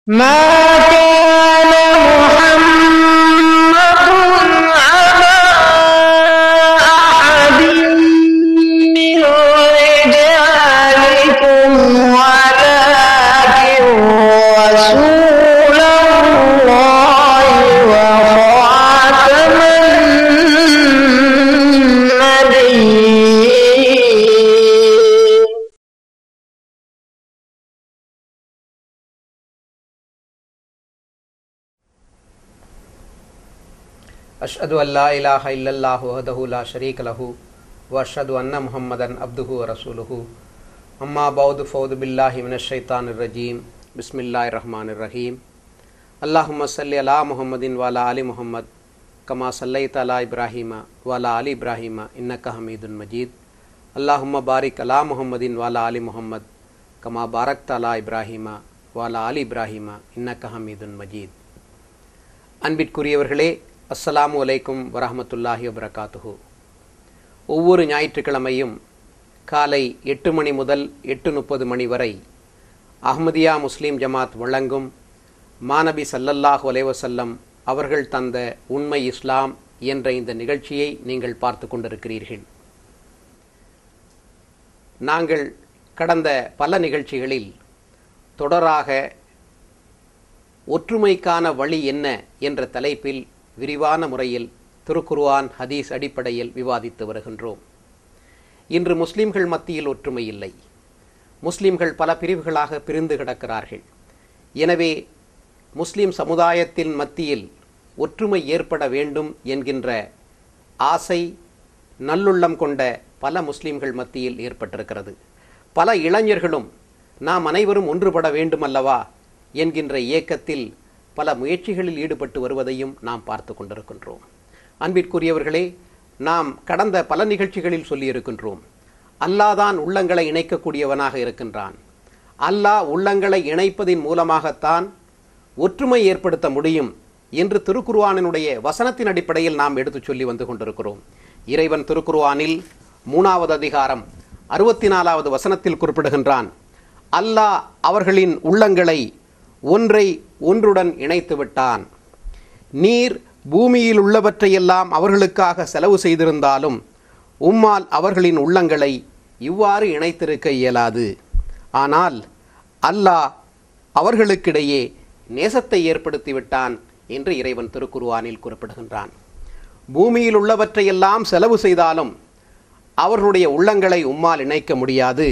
ما كان محمد أبا أحد من رجالكم ولكن رسول الله وخاتم النبيين أشهد أن لا إله إلا الله وحده لا شريك له وأشهد أن محمدا عبده ورسوله أما بعد فأعوذ بالله من الشيطان الرجيم بسم الله الرحمن الرحيم اللهم صل على محمد وعلى آل محمد كما صليت على إبراهيم وعلى آل إبراهيم إنك حميد مجيد اللهم بارك على محمد وعلى آل محمد كما باركت على إبراهيم وعلى آل إبراهيم إنك حميد مجيد அன்பிற்குரியவர்களே அஸ்ஸலாமு அலைக்கும் வரஹமத்துல்லாஹி வபரகாத்துஹு ஒவ்வொரு ஞாயிற்றுக்கிழமையும் காலை எட்டு மணி முதல் எட்டு முப்பது மணி வரை அஹ்மதியா முஸ்லீம் ஜமாத் வழங்கும் மாநபி சல்லல்லாஹு அலைவசல்லம் அவர்கள் தந்த உண்மை இஸ்லாம் என்ற இந்த நிகழ்ச்சியை நீங்கள் பார்த்து கொண்டிருக்கிறீர்கள் நாங்கள் கடந்த பல நிகழ்ச்சிகளில் தொடராக ஒற்றுமைக்கான வழி என்ன என்ற தலைப்பில் விரிவான முறையில் திருக்குர்ஆன் ஹதீஸ் அடிப்படையில் விவாதித்து வருகின்றோம் இன்று முஸ்லிம்கள் மத்தியில் ஒற்றுமை இல்லை முஸ்லிம்கள் பல பிரிவுகளாக பிரிந்து கிடக்கிறார்கள் எனவே முஸ்லிம் சமுதாயத்தின் மத்தியில் ஒற்றுமை ஏற்பட வேண்டும் என்கின்ற ஆசை நல்லுள்ளம் கொண்ட பல முஸ்லிம்கள் மத்தியில் ஏற்பட்டிருக்கிறது பல இளைஞர்களும் நாம் அனைவரும் ஒன்றுபட வேண்டுமல்லவா என்கின்ற இயக்கத்தில் பல முயற்சிகளில் ஈடுபட்டு வருவதையும் நாம் பார்த்து கொண்டிருக்கின்றோம் அன்பிற்குரியவர்களே நாம் கடந்த பல நிகழ்ச்சிகளில் சொல்லியிருக்கின்றோம் அல்லாதான் உள்ளங்களை இணைக்கக்கூடியவனாக இருக்கின்றான் அல்லாஹ் உள்ளங்களை இணைப்பதின் மூலமாகத்தான் ஒற்றுமை ஏற்படுத்த முடியும் என்று திருக்குர்ஆனினுடைய வசனத்தின் அடிப்படையில் நாம் எடுத்துச் சொல்லி வந்து கொண்டிருக்கிறோம் இறைவன் திருக்குர்ஆனில் மூணாவது அதிகாரம் அறுபத்தி நாலாவது வசனத்தில் குறிப்பிடுகின்றான் அல்லாஹ் அவர்களின் உள்ளங்களை ஒன்றை ஒன்றுடன் இணைத்து விட்டான் நீர் பூமியில் உள்ளவற்றையெல்லாம் அவர்களுக்காக செலவு செய்திருந்தாலும் உம்மால் அவர்களின் உள்ளங்களை இவ்வாறு இணைத்திருக்க இயலாது ஆனால் அல்லாஹ் அவர்களுக்கிடையே நேசத்தை ஏற்படுத்தி விட்டான் என்று இறைவன் திருக்குருவானில் குறிப்பிடுகின்றான் பூமியில் உள்ளவற்றையெல்லாம் செலவு செய்தாலும் அவர்களுடைய உள்ளங்களை உம்மால் இணைக்க முடியாது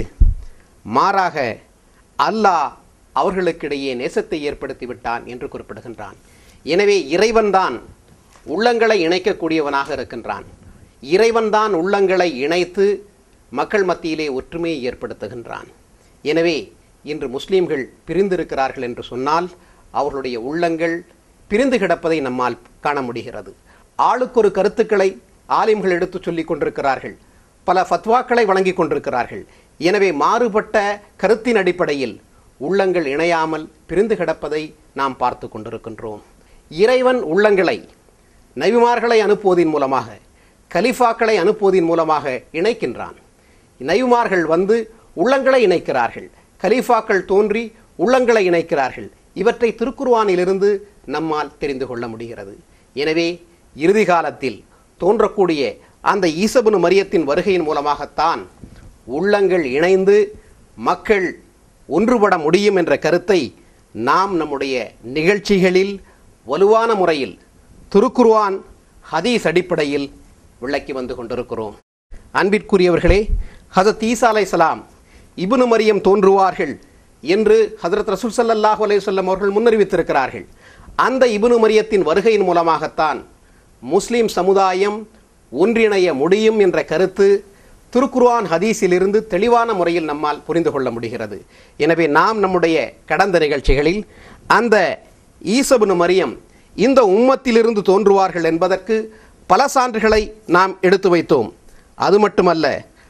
மாறாக அல்லாஹ் அவர்களுக்கிடையே நேசத்தை ஏற்படுத்தி விட்டான் என்று குறிப்பிடுகின்றான் எனவே இறைவன்தான் உள்ளங்களை இணைக்கக்கூடியவனாக இருக்கின்றான் இறைவன்தான் உள்ளங்களை இணைத்து மக்கள் மத்தியிலே ஒற்றுமையை ஏற்படுத்துகின்றான் எனவே இன்று முஸ்லீம்கள் பிரிந்திருக்கிறார்கள் என்று சொன்னால் அவர்களுடைய உள்ளங்கள் பிரிந்து கிடப்பதை நம்மால் காண முடிகிறது ஆளுக்கொரு கருத்துக்களை ஆலிம்கள் எடுத்துச் சொல்லிக் கொண்டிருக்கிறார்கள் பல ஃபத்வாக்களை வழங்கிக் கொண்டிருக்கிறார்கள் எனவே மாறுபட்ட கருத்தின் அடிப்படையில் உள்ளங்கள் இணையாமல் பிரிந்து கிடப்பதை நாம் பார்த்து கொண்டிருக்கின்றோம் இறைவன் உள்ளங்களை நபிமார்களை அனுப்புவதின் மூலமாக கலிஃபாக்களை அனுப்புவதின் மூலமாக இணைக்கின்றான் நபிமார்கள் வந்து உள்ளங்களை இணைக்கிறார்கள் கலீஃபாக்கள் தோன்றி உள்ளங்களை இணைக்கிறார்கள் இவற்றை திருக்குர்வானிலிருந்து நம்மால் தெரிந்து கொள்ள முடிகிறது எனவே இறுதி காலத்தில் தோன்றக்கூடிய அந்த ஈசபுனு மரியத்தின் வருகையின் மூலமாகத்தான் உள்ளங்கள் இணைந்து மக்கள் ஒன்றுபட முடியும் என்ற கருத்தை நாம் நம்முடைய நிகழ்ச்சிகளில் வலுவான முறையில் திருக்குர்வான் ஹதீஸ் அடிப்படையில் விளக்கி வந்து கொண்டிருக்கிறோம் அன்பிற்குரியவர்களே ஹசத் ஈசா அலைசலாம் இபுனு மரியம் தோன்றுவார்கள் என்று ஹதரத் ரசூல் சல்லாஹூ அலையுல்லம் அவர்கள் முன்னறிவித்திருக்கிறார்கள் அந்த இபுனு மரியத்தின் வருகையின் மூலமாகத்தான் முஸ்லிம் சமுதாயம் ஒன்றிணைய முடியும் என்ற கருத்து திருக்குர்ஆன் ஹதீஸிலிருந்து தெளிவான முறையில் நம்மால் புரிந்து கொள்ள முடிகிறது எனவே நாம் நம்முடைய கடந்த நிகழ்ச்சிகளில் அந்த ஈசபுனு மரியம் இந்த உம்மத்திலிருந்து தோன்றுவார்கள் என்பதற்கு பல சான்றுகளை நாம் எடுத்து வைத்தோம் அது மட்டுமல்ல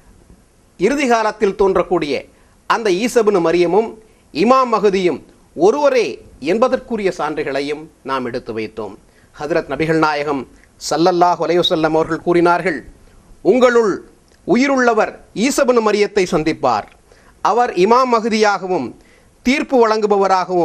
இறுதி காலத்தில் தோன்றக்கூடிய அந்த ஈசபுனு மரியமும் இமாம் மகுதியும் ஒருவரே என்பதற்குரிய சான்றுகளையும் நாம் எடுத்து வைத்தோம் ஹதரத் நபிகள் நாயகம் சல்லல்லாஹ் ஒலையுசல்லம் அவர்கள் கூறினார்கள் உங்களுள் உயிருள்ளவர் ஈசபுனு மரியத்தை சந்திப்பார் அவர் இமாம் மகுதியாகவும் தீர்ப்பு வழங்குபவராகவும்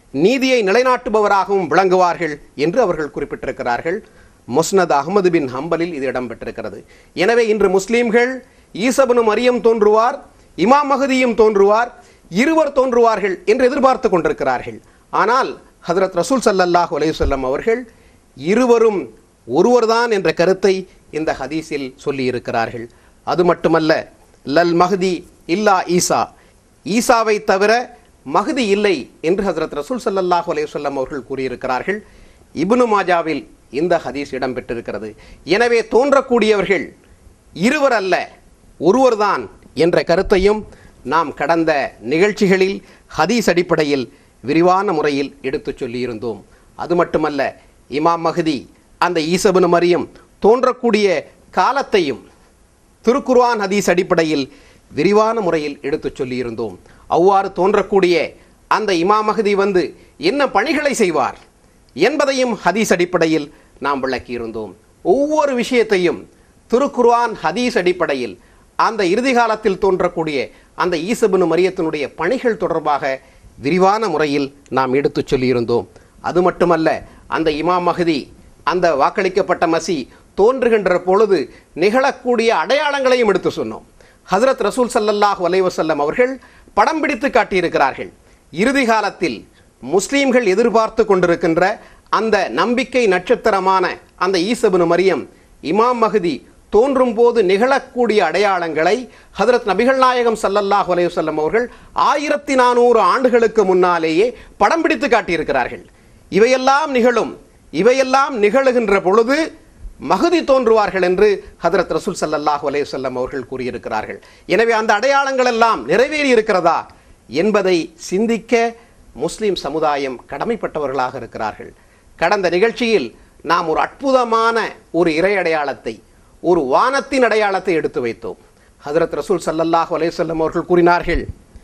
நீதியை நிலைநாட்டுபவராகவும் விளங்குவார்கள் என்று அவர்கள் குறிப்பிட்டிருக்கிறார்கள் முஸ்னத் அகமது பின் ஹம்பலில் இது இடம்பெற்றிருக்கிறது எனவே இன்று முஸ்லீம்கள் ஈசபனு மரியம் தோன்றுவார் இமாம் மகதியும் தோன்றுவார் இருவர் தோன்றுவார்கள் என்று எதிர்பார்த்து கொண்டிருக்கிறார்கள் ஆனால் ஹதரத் ரசூல் சல்லல்லாஹு அலையுசல்லம் அவர்கள் இருவரும் ஒருவர்தான் என்ற கருத்தை இந்த ஹதீஸில் சொல்லியிருக்கிறார்கள் அது மட்டுமல்ல லல் மஹதி இல்லா ஈசா ஈசாவை தவிர மஹதி இல்லை என்று ஹசரத் ரசூல் சல்லல்லாஹு அலையுசல்லம் அவர்கள் கூறியிருக்கிறார்கள் இப்னு மாஜாவில் இந்த ஹதீஸ் இடம்பெற்றிருக்கிறது எனவே தோன்றக்கூடியவர்கள் இருவர் அல்ல ஒருவர்தான் என்ற கருத்தையும் நாம் கடந்த நிகழ்ச்சிகளில் ஹதீஸ் அடிப்படையில் விரிவான முறையில் எடுத்துச் சொல்லியிருந்தோம் அது மட்டுமல்ல இமாம் மஹதி அந்த ஈசபுன் மரியம் தோன்றக்கூடிய காலத்தையும் திருக்குர்ஆன் ஹதீஸ் அடிப்படையில் விரிவான முறையில் எடுத்துச் சொல்லியிருந்தோம் அவ்வாறு தோன்றக்கூடிய அந்த இமாம் மஹதி வந்து என்ன பணிகளை செய்வார் என்பதையும் ஹதீஸ் அடிப்படையில் நாம் விளக்கியிருந்தோம் ஒவ்வொரு விஷயத்தையும் திருக்குர்ஆன் ஹதீஸ் அடிப்படையில் அந்த இறுதி காலத்தில் தோன்றக்கூடிய அந்த ஈசபுனு மரியத்தினுடைய பணிகள் தொடர்பாக விரிவான முறையில் நாம் எடுத்துச் சொல்லியிருந்தோம் அது மட்டுமல்ல அந்த இமாம் மஹதி அந்த வாக்களிக்கப்பட்ட மசி தோன்றுகின்ற பொழுது நிகழக்கூடிய அடையாளங்களையும் எடுத்து சொன்னோம் ஹசரத் ரசூல் சல்லல்லாஹு அலைவசல்லம் அவர்கள் படம் பிடித்து காட்டியிருக்கிறார்கள் இறுதி காலத்தில் முஸ்லீம்கள் எதிர்பார்த்து கொண்டிருக்கின்ற அந்த நம்பிக்கை நட்சத்திரமான அந்த ஈசபுனு மரியம் இமாம் மஹதி தோன்றும் போது நிகழக்கூடிய அடையாளங்களை ஹதரத் நபிகள் நாயகம் சல்லல்லாஹு அலையுசல்லம் அவர்கள் ஆயிரத்தி நானூறு ஆண்டுகளுக்கு முன்னாலேயே படம் பிடித்து காட்டியிருக்கிறார்கள் இவையெல்லாம் நிகழும் இவையெல்லாம் நிகழுகின்ற பொழுது மகுதி தோன்றுவார்கள் என்று ஹதரத் ரசூல் சல்லல்லாஹு அலையுசல்லம் அவர்கள் கூறியிருக்கிறார்கள் எனவே அந்த அடையாளங்கள் எல்லாம் நிறைவேறி இருக்கிறதா என்பதை சிந்திக்க முஸ்லிம் சமுதாயம் கடமைப்பட்டவர்களாக இருக்கிறார்கள் கடந்த நிகழ்ச்சியில் நாம் ஒரு அற்புதமான ஒரு இறை அடையாளத்தை ஒரு வானத்தின் அடையாளத்தை எடுத்து வைத்தோம் ஹதரத் ரசூல் சல்லல்லாஹு அலையுசல்லம் அவர்கள் கூறினார்கள்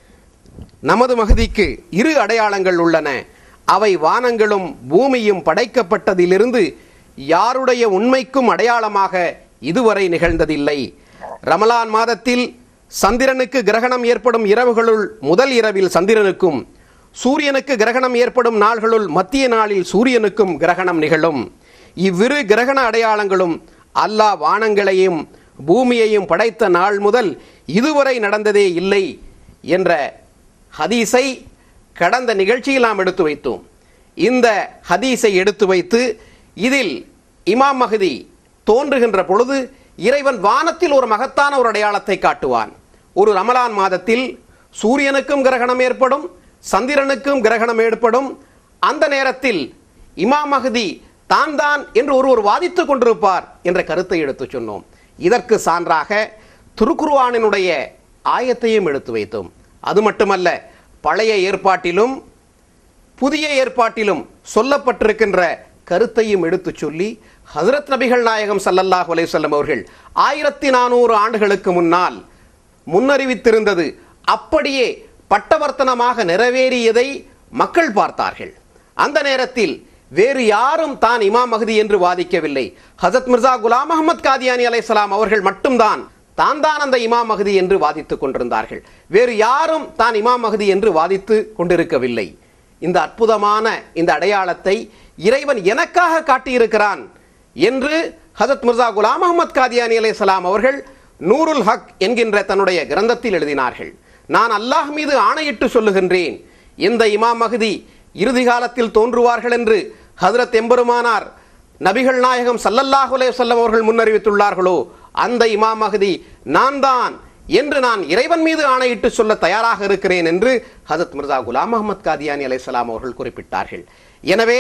நமது மகதிக்கு இரு அடையாளங்கள் உள்ளன அவை வானங்களும் பூமியும் படைக்கப்பட்டதிலிருந்து யாருடைய உண்மைக்கும் அடையாளமாக இதுவரை நிகழ்ந்ததில்லை ரமலான் மாதத்தில் சந்திரனுக்கு கிரகணம் ஏற்படும் இரவுகளுள் முதல் இரவில் சந்திரனுக்கும் சூரியனுக்கு கிரகணம் ஏற்படும் நாள்களுள் மத்திய நாளில் சூரியனுக்கும் கிரகணம் நிகழும் இவ்விரு கிரகண அடையாளங்களும் அல்லாஹ் வானங்களையும் பூமியையும் படைத்த நாள் முதல் இதுவரை நடந்ததே இல்லை என்ற ஹதீஸை கடந்த நிகழ்ச்சியில் நாம் எடுத்து வைத்தோம் இந்த ஹதீஸை எடுத்து வைத்து இதில் இமாம் மஹதி தோன்றுகின்ற பொழுது இறைவன் வானத்தில் ஒரு மகத்தான ஒரு அடையாளத்தை காட்டுவான் ஒரு ரமலான் மாதத்தில் சூரியனுக்கும் கிரகணம் ஏற்படும் சந்திரனுக்கும் கிரகணம் ஏற்படும் அந்த நேரத்தில் இமாம் மஹதி தான் தான் என்று ஒருவர் வாதித்துக் கொண்டிருப்பார் என்ற கருத்தை எடுத்து சொன்னோம் இதற்கு சான்றாக திருக்குர்ஆனினுடைய ஆயத்தையும் எடுத்து வைத்தோம் அது மட்டுமல்ல பழைய ஏற்பாட்டிலும் புதிய ஏற்பாட்டிலும் சொல்லப்பட்டிருக்கின்ற கருத்தையும் எடுத்து சொல்லி ஹசரத் நபிகள் நாயகம் சல்லல்லாஹு அலைவல்லம் அவர்கள் ஆயிரத்தி நானூறு ஆண்டுகளுக்கு முன்னால் முன்னறிவித்திருந்தது அப்படியே பட்டவர்த்தனமாக நிறைவேறியதை மக்கள் பார்த்தார்கள் அந்த நேரத்தில் வேறு யாரும் தான் இமாம் மஹதி என்று வாதிக்கவில்லை ஹசரத் மிர்சா குலாம் அகமது காதியானி அலைசலாம் அவர்கள் மட்டும்தான் தான் தான் அந்த இமாம் மஹதி என்று வாதித்துக் கொண்டிருந்தார்கள் வேறு யாரும் தான் இமாம் மஹதி என்று வாதித்து கொண்டிருக்கவில்லை இந்த அற்புதமான இந்த அடையாளத்தை இறைவன் எனக்காக காட்டியிருக்கிறான் என்று ஹசரத் மிர்சா குலாம் அகமது காதியானி அலைசலாம் அவர்கள் நூருல் ஹக் என்கின்ற தன்னுடைய கிரந்தத்தில் எழுதினார்கள் நான் அல்லாஹ் மீது ஆணையிட்டு சொல்லுகின்றேன் இந்த இமாம் மஹதி இறுதி காலத்தில் தோன்றுவார்கள் என்று ஹதரத் எம்பெருமானார் நபிகள் நாயகம் சல்லல்லாஹு அலைஹி வஸல்லம் அவர்கள் முன்னறிவித்துள்ளார்களோ அந்த இமாம் மஹதி நான் தான் என்று நான் இறைவன் மீது ஆணையிட்டு சொல்ல தயாராக இருக்கிறேன் என்று ஹதரத் மிர்சா குலாம் அஹமத் காதியானி அலைஹிஸ்ஸலாம் அவர்கள் குறிப்பிட்டார்கள் எனவே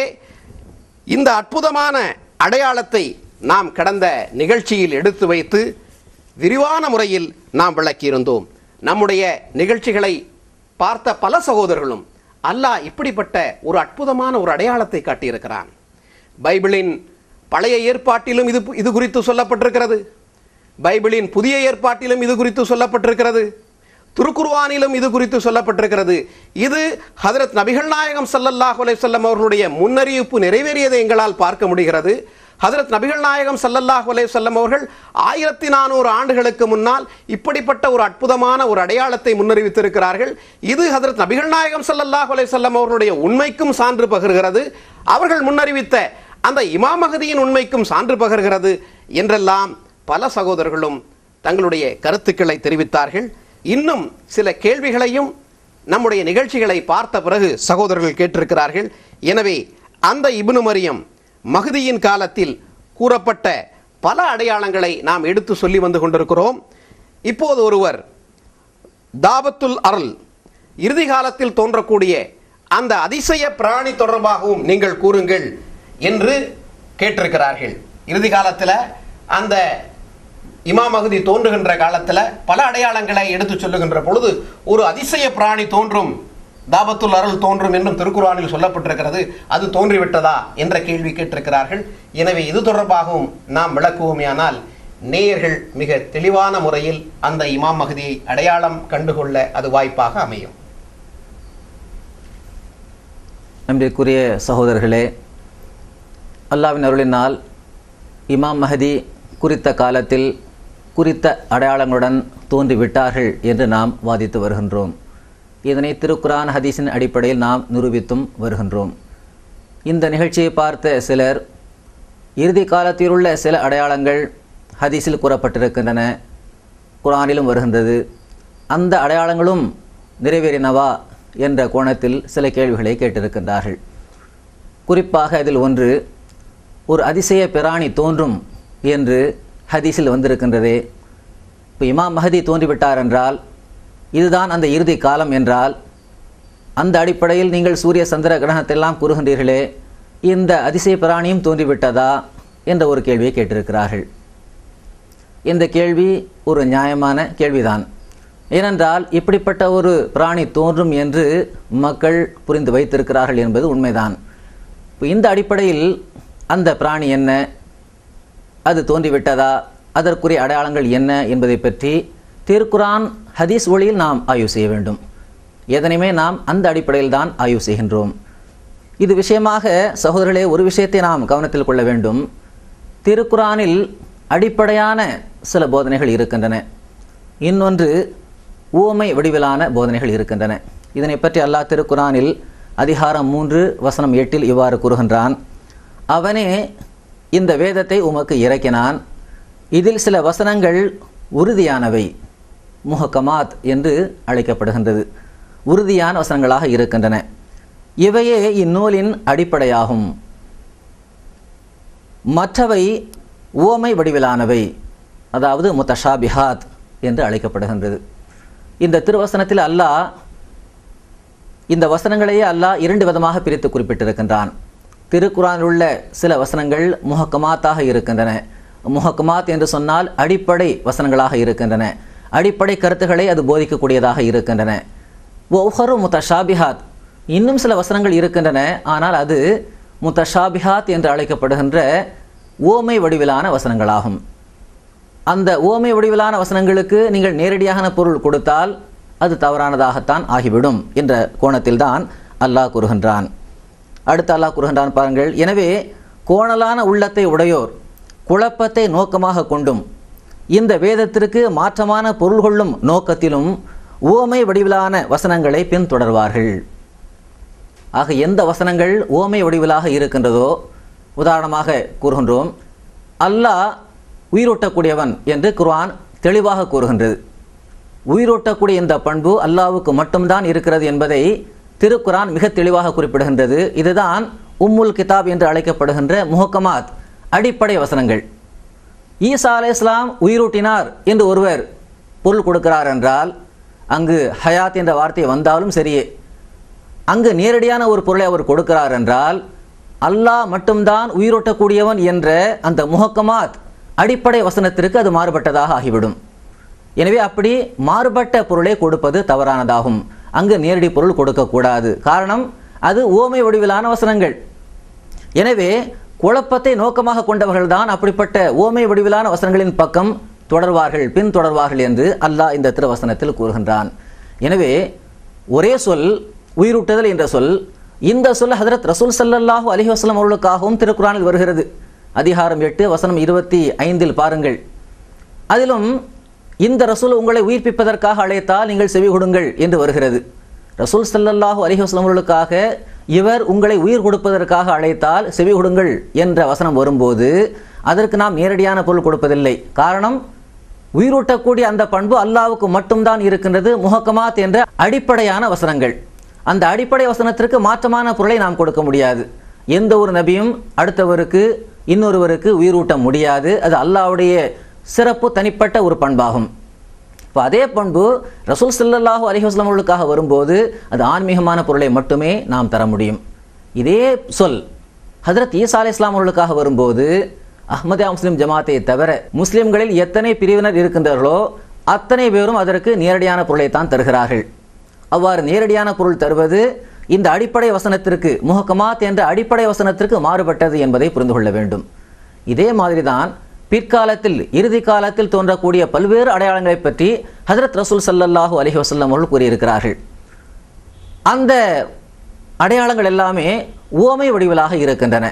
இந்த அற்புதமான அடையாளத்தை நாம் கடந்த நிகழ்ச்சியில் எடுத்து வைத்து விரிவான முறையில் நாம் விளக்கியிருந்தோம் நம்முடைய நிகழ்ச்சிகளை பார்த்த பல சகோதரர்களும் அல்லாஹ் இப்படிப்பட்ட ஒரு அற்புதமான ஒரு அடையாளத்தை காட்டியிருக்கிறான் பைபிளின் பழைய ஏற்பாட்டிலும் இது இது குறித்து சொல்லப்பட்டிருக்கிறது பைபிளின் புதிய ஏற்பாட்டிலும் இது குறித்து சொல்லப்பட்டிருக்கிறது திருக்குர்வானிலும் இது குறித்து சொல்லப்பட்டிருக்கிறது இது ஹதரத் நபிகள் நாயகம் ஸல்லல்லாஹு அலைஹி வஸல்லம் அவர்களுடைய முன்னறிவிப்பு நிறைவேறியதை எங்களால் பார்க்க முடிகிறது ஹதரத் நபிகள் நாயகம் ஸல்லல்லாஹு அலைஹி வஸல்லம் அவர்கள் ஆயிரத்தி நானூறு ஆண்டுகளுக்கு முன்னால் இப்படிப்பட்ட ஒரு அற்புதமான ஒரு அடையாளத்தை முன்னறிவித்திருக்கிறார்கள் இது ஹதரத் நபிகள் நாயகம் ஸல்லல்லாஹு அலைஹி வஸல்லம் அவர்களுடைய உண்மைக்கும் சான்று பகர்கிறது அவர்கள் முன்னறிவித்த அந்த இமாம் மஹதியின் உண்மைக்கும் சான்று பகர்கிறது என்றெல்லாம் பல சகோதரர்களும் தங்களுடைய கருத்துக்களை தெரிவித்தார்கள் இன்னும் சில கேள்விகளையும் நம்முடைய நிகழ்ச்சிகளை பார்த்த பிறகு சகோதரர்கள் கேட்டிருக்கிறார்கள் எனவே அந்த இப்னு மரியம் மஹதியின் காலத்தில் கூறப்பட்ட பல அடையாளங்களை நாம் எடுத்து சொல்லி வந்து கொண்டிருக்கிறோம் இப்போது ஒருவர் தாபத்துல் அருள் இறுதி காலத்தில் தோன்றக்கூடிய அந்த அதிசய பிராணி தொடர்பாகவும் நீங்கள் கூறுங்கள் என்று கேட்டிருக்கிறார்கள் இறுதி காலத்தில் அந்த இமாம் மகுதி தோன்றுகின்ற காலத்தில் பல அடையாளங்களை எடுத்து சொல்லுகின்ற பொழுது ஒரு அதிசய பிராணி தோன்றும் தாபத்துல் அருள் தோன்றும் என்றும் திருக்குறானில் சொல்லப்பட்டிருக்கிறது அது தோன்றிவிட்டதா என்ற கேள்வி கேட்டிருக்கிறார்கள் எனவே இது தொடர்பாகவும் நாம் விளக்குவோமேயானால் நேயர்கள் மிக தெளிவான முறையில் அந்த இமாம் மகதியை அடையாளம் கண்டுகொள்ள அது வாய்ப்பாக அமையும் நம்பிற்குரிய சகோதரர்களே அல்லாவின் அருளினால் இமாம் மஹதி குறித்த காலத்தில் குறித்த அடையாளங்களுடன் தோன்றிவிட்டார்கள் என்று நாம் வாதித்து வருகின்றோம் இதனை திருக்குரான் ஹதீஸின் அடிப்படையில் நாம் நிரூபித்தும் வருகின்றோம் இந்த நிகழ்ச்சியை பார்த்த சிலர் இறுதி காலத்தில் உள்ள சில அடையாளங்கள் ஹதீஸில் கூறப்பட்டிருக்கின்றன குரானிலும் வருகின்றது அந்த அடையாளங்களும் நிறைவேறினவா என்ற கோணத்தில் சில கேள்விகளை கேட்டிருக்கின்றார்கள் குறிப்பாக இதில் ஒன்று ஒரு அதிசய பிராணி தோன்றும் என்று ஹதீஸில் வந்திருக்கின்றதே இப்போ இமாம் மஹதி தோன்றிவிட்டார் என்றால் இதுதான் அந்த இறுதி காலம் என்றால் அந்த அடிப்படையில் நீங்கள் சூரிய சந்திர கிரகணத்தெல்லாம் கூறுகின்றீர்களே இந்த அதிசய பிராணியும் தோன்றிவிட்டதா என்ற ஒரு கேள்வியை கேட்டிருக்கிறார்கள் இந்த கேள்வி ஒரு நியாயமான கேள்விதான் ஏனென்றால் இப்படிப்பட்ட ஒரு பிராணி தோன்றும் என்று மக்கள் புரிந்து வைத்திருக்கிறார்கள் என்பது உண்மைதான் இப்போ இந்த அடிப்படையில் அந்த பிராணி என்ன அது தோன்றிவிட்டதா அதற்குரிய அடையாளங்கள் என்ன என்பதை பற்றி திருக்குரான் ஹதீஸ் ஒளியில் நாம் ஆய்வு செய்ய வேண்டும் எதனையுமே நாம் அந்த அடிப்படையில் தான் ஆய்வு செய்கின்றோம் இது விஷயமாக சகோதரர்களே ஒரு விஷயத்தை நாம் கவனத்தில் கொள்ள வேண்டும் திருக்குரானில் அடிப்படையான சில போதனைகள் இருக்கின்றன இன்னொன்று ஊமை வடிவிலான போதனைகள் இருக்கின்றன இதனை பற்றி அல்லாஹ் திருக்குரானில் அதிகாரம் மூன்று வசனம் எட்டில் இவ்வாறு கூறுகின்றான் அவனே இந்த வேதத்தை உமக்கு இறக்கினான் இதில் சில வசனங்கள் உறுதியானவை முஹக்கமாத் என்று அழைக்கப்படுகின்றது உறுதியான வசனங்களாக இருக்கின்றன இவையே இந்நூலின் அடிப்படையாகும் மற்றவை ஓமை வடிவிலானவை அதாவது முத்தஷாபிஹாத் என்று அழைக்கப்படுகின்றது இந்த திருவசனத்தில் அல்லாஹ் இந்த வசனங்களையே அல்லாஹ் இரண்டு விதமாக பிரித்து குறிப்பிட்டிருக்கின்றான் திருக்குறானில் உள்ள சில வசனங்கள் முஹக்கமாத்தாக இருக்கின்றன முஹக்கமாத் என்று சொன்னால் அடிப்படை வசனங்களாக இருக்கின்றன அடிப்படை கருத்துக்களை அது போதிக்கக்கூடியதாக இருக்கின்றன ஒவ்வொரு முத்தஷாபிஹாத் இன்னும் சில வசனங்கள் இருக்கின்றன ஆனால் அது முத்தஷாபிஹாத் என்று அழைக்கப்படுகின்ற ஓமை வடிவிலான வசனங்களாகும் அந்த ஓமை வடிவிலான வசனங்களுக்கு நீங்கள் நேரடியான பொருள் கொடுத்தால் அது தவறானதாகத்தான் ஆகிவிடும் என்ற கோணத்தில்தான் அல்லாஹ் கூறுகின்றான் அடுத்து அல்லாஹ் கூறுகின்றான் பாருங்கள் எனவே கோணலான உள்ளத்தை உடையோர் குழப்பத்தை நோக்கமாக கொண்டும் இந்த வேதத்திற்கு மாற்றமான பொருள் கொள்ளும் நோக்கத்திலும் ஓமை வடிவிலான வசனங்களை பின்தொடர்வார்கள் ஆக எந்த வசனங்கள் ஓமை வடிவிலாக இருக்கின்றதோ உதாரணமாக கூறுகின்றோம் அல்லாஹ் உயிரூட்டக்கூடியவன் என்று குர்ஆன் தெளிவாக கூறுகின்றது உயிரூட்டக்கூடிய இந்த பண்பு அல்லாவுக்கு மட்டும்தான் இருக்கிறது என்பதை திருக்குரான் மிக தெளிவாக குறிப்பிடுகின்றது இதுதான் உம்முல் கிதாப் என்று அழைக்கப்படுகின்ற முஹக்கமாத் அடிப்படை வசனங்கள் ஈசா அலை இஸ்லாம் உயிரூட்டினார் என்று ஒருவர் பொருள் கொடுக்கிறார் என்றால் அங்கு ஹயாத் என்ற வார்த்தை வந்தாலும் சரியே அங்கு நேரடியான ஒரு பொருளை அவர் கொடுக்கிறார் என்றால் அல்லாஹ் மட்டும்தான் உயிரூட்டக்கூடியவன் என்ற அந்த முஹக்கமாத் அடிப்படை வசனத்திற்கு அது மாறுபட்டதாக ஆகிவிடும் எனவே அப்படி மாறுபட்ட பொருளை கொடுப்பது தவறானதாகும் அங்கு நேரடி பொருள் கொடுக்கக்கூடாது காரணம் அது ஓமை வடிவிலான வசனங்கள் எனவே குழப்பத்தை நோக்கமாக கொண்டவர்கள் தான் அப்படிப்பட்ட ஓமை வடிவிலான வசனங்களின் பக்கம் தொடர்வார்கள் பின் தொடர்வார்கள் என்று அல்லாஹ் இந்த திருவசனத்தில் கூறுகின்றான் எனவே ஒரே சொல் உயிரூட்டுதல் என்ற சொல் இந்த சொல் ஹதரத் ரசூல் சல்லல்லாஹு அலி வஸ்லம் அவர்களுக்காகவும் திருக்குறானில் வருகிறது அதிகாரம் எட்டு வசனம் இருபத்தி ஐந்தில் பாருங்கள் அதிலும் இந்த ரசூல் உங்களை உயிர்ப்பிப்பதற்காக அழைத்தால் நீங்கள் செவி கொடுங்கள் என்று வருகிறது ரசூல் ஸல்லல்லாஹு அலைஹி வஸல்லம் அவர்களுக்காக இவர் உங்களை உயிர் கொடுப்பதற்காக அழைத்தால் செவி கொடுங்கள் என்ற வசனம் வரும்போது அதற்கு நாம் நேரடியான பொருள் கொடுப்பதில்லை காரணம் உயிரூட்டக்கூடிய அந்த பண்பு அல்லாவுக்கு மட்டும்தான் இருக்கின்றது முஹக்கமாத் என்ற அடிப்படையான வசனங்கள் அந்த அடிப்படை வசனத்திற்கு மாற்றமான பொருளை நாம் கொடுக்க முடியாது எந்த ஒரு நபியும் அடுத்தவருக்கு இன்னொருவருக்கு உயிரூட்ட முடியாது அது அல்லாஹ்வுடைய சிறப்பு தனிப்பட்ட ஒரு பண்பாகும் இப்போ அதே பண்பு ரசூல் ஸல்லல்லாஹு அலைஹி வஸல்லம் அவர்களுக்காக வரும்போது அது ஆன்மீகமான பொருளை மட்டுமே நாம் தர முடியும் இதே சொல் ஹஜரத் ஈசா அலை இஸ்லாம் அவர்களுக்காக வரும்போது அஹ்மதியா முஸ்லிம் ஜமாத்தை தவிர முஸ்லிம்களில் எத்தனை பிரிவினர் இருக்கின்றார்களோ அத்தனை பேரும் அதற்கு நேரடியான பொருளை தான் தருகிறார்கள் அவ்வாறு நேரடியான பொருள் தருவது இந்த அடிப்படை வசனத்திற்கு முஹக்கமாத் என்ற அடிப்படை வசனத்திற்கு மாறுபட்டது என்பதை புரிந்து கொள்ள வேண்டும் இதே மாதிரிதான் பிற்காலத்தில் இறுதி காலத்தில் தோன்றக்கூடிய பல்வேறு அடையாளங்களை பற்றி ஹஜரத் ரசூல் ஸல்லல்லாஹு அலைஹி வஸல்லம் அவர்கள் கூறியிருக்கிறார்கள் அந்த அடையாளங்கள் எல்லாமே உவமை வடிவிலாக இருக்கின்றன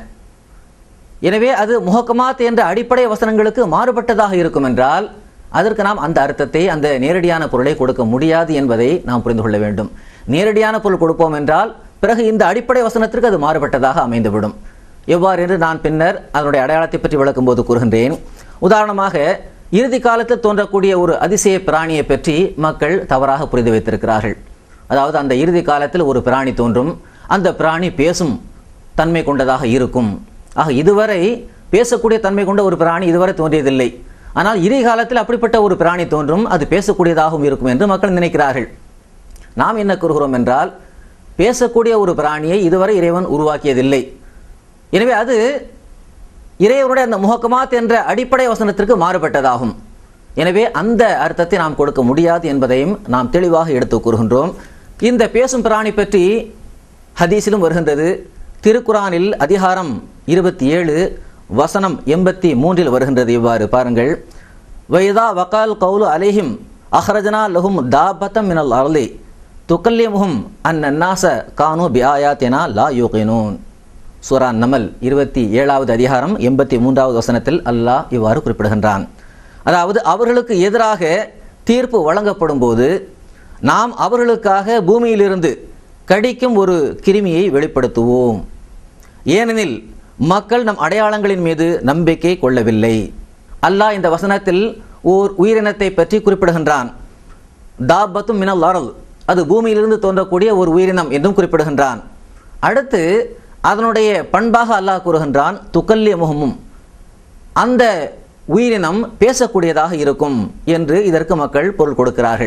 எனவே அது முஹக்கமாத் என்ற அடிப்படை வசனங்களுக்கு மாறுபட்டதாக இருக்கும் என்றால் அதற்கு நாம் அந்த அர்த்தத்தை அந்த நேரடியான பொருளை கொடுக்க முடியாது என்பதை நாம் புரிந்து கொள்ள வேண்டும் நேரடியான பொருள் கொடுப்போம் என்றால் பிறகு இந்த அடிப்படை வசனத்திற்கு அது மாறுபட்டதாக அமைந்துவிடும் எவ்வாறு என்று நான் பின்னர் அதனுடைய அடையாளத்தை பற்றி விளக்கும்போது கூறுகின்றேன் உதாரணமாக இறுதி காலத்தில் தோன்றக்கூடிய ஒரு அதிசய பிராணியை பற்றி மக்கள் தவறாக புரிந்து வைத்திருக்கிறார்கள் அதாவது அந்த இறுதி காலத்தில் ஒரு பிராணி தோன்றும் அந்த பிராணி பேசும் தன்மை கொண்டதாக இருக்கும் ஆக இதுவரை பேசக்கூடிய தன்மை கொண்ட ஒரு பிராணி இதுவரை தோன்றியதில்லை ஆனால் இறுதி காலத்தில் அப்படிப்பட்ட ஒரு பிராணி தோன்றும் அது பேசக்கூடியதாகவும் இருக்கும் என்று மக்கள் நினைக்கிறார்கள் நாம் என்ன கூறுகிறோம் என்றால் பேசக்கூடிய ஒரு பிராணியை இதுவரை இறைவன் உருவாக்கியதில்லை எனவே அது இறைவனுடைய அந்த முகக்கமாத் என்ற அடிப்படை வசனத்திற்கு மாறுபட்டதாகும் எனவே அந்த அர்த்தத்தை நாம் கொடுக்க முடியாது என்பதையும் நாம் தெளிவாக எடுத்து கூறுகின்றோம் இந்த பேசும் பிராணி பற்றி ஹதீஸிலும் வருகின்றது திருக்குரானில் அதிகாரம் இருபத்தி ஏழு வசனம் எண்பத்தி மூன்றில் வருகின்றது இவ்வாறு பாருங்கள் வைதா வகால் கவுலு அலைஹிம் அஹ்ரஜனா லஹும் தாபத்தம் மினல் அர்லி துக்கல்லிமுஹும் அன் நன்னாச கானு பியாயாத்தினா லா யூகினூன் சூரா நமல் இருபத்தி ஏழாவது அதிகாரம் எண்பத்தி மூன்றாவது வசனத்தில் அல்லாஹ் இவ்வாறு குறிப்பிடுகின்றான் அதாவது அவர்களுக்கு எதிராக தீர்ப்பு வழங்கப்படும் போது நாம் அவர்களுக்காக பூமியிலிருந்து கடிக்கும் ஒரு கிருமியை வெளிப்படுத்துவோம் ஏனெனில் மக்கள் நம் அடையாளங்களின் மீது நம்பிக்கை கொள்ளவில்லை அல்லாஹ் இந்த வசனத்தில் ஓர் உயிரினத்தை பற்றி குறிப்பிடுகின்றான் தாபத்தும் மினல் அருள் அது பூமியிலிருந்து தோன்றக்கூடிய ஒரு உயிரினம் என்றும் குறிப்பிடுகின்றான் அடுத்து அதனுடைய பண்பாக அல்லாஹ் கூறுகின்றான் துக்கல்லிய முகமும் அந்த உயிரினம் பேசக்கூடியதாக இருக்கும் என்று இதற்கு மக்கள் பொருள் கொடுக்கிறார்கள்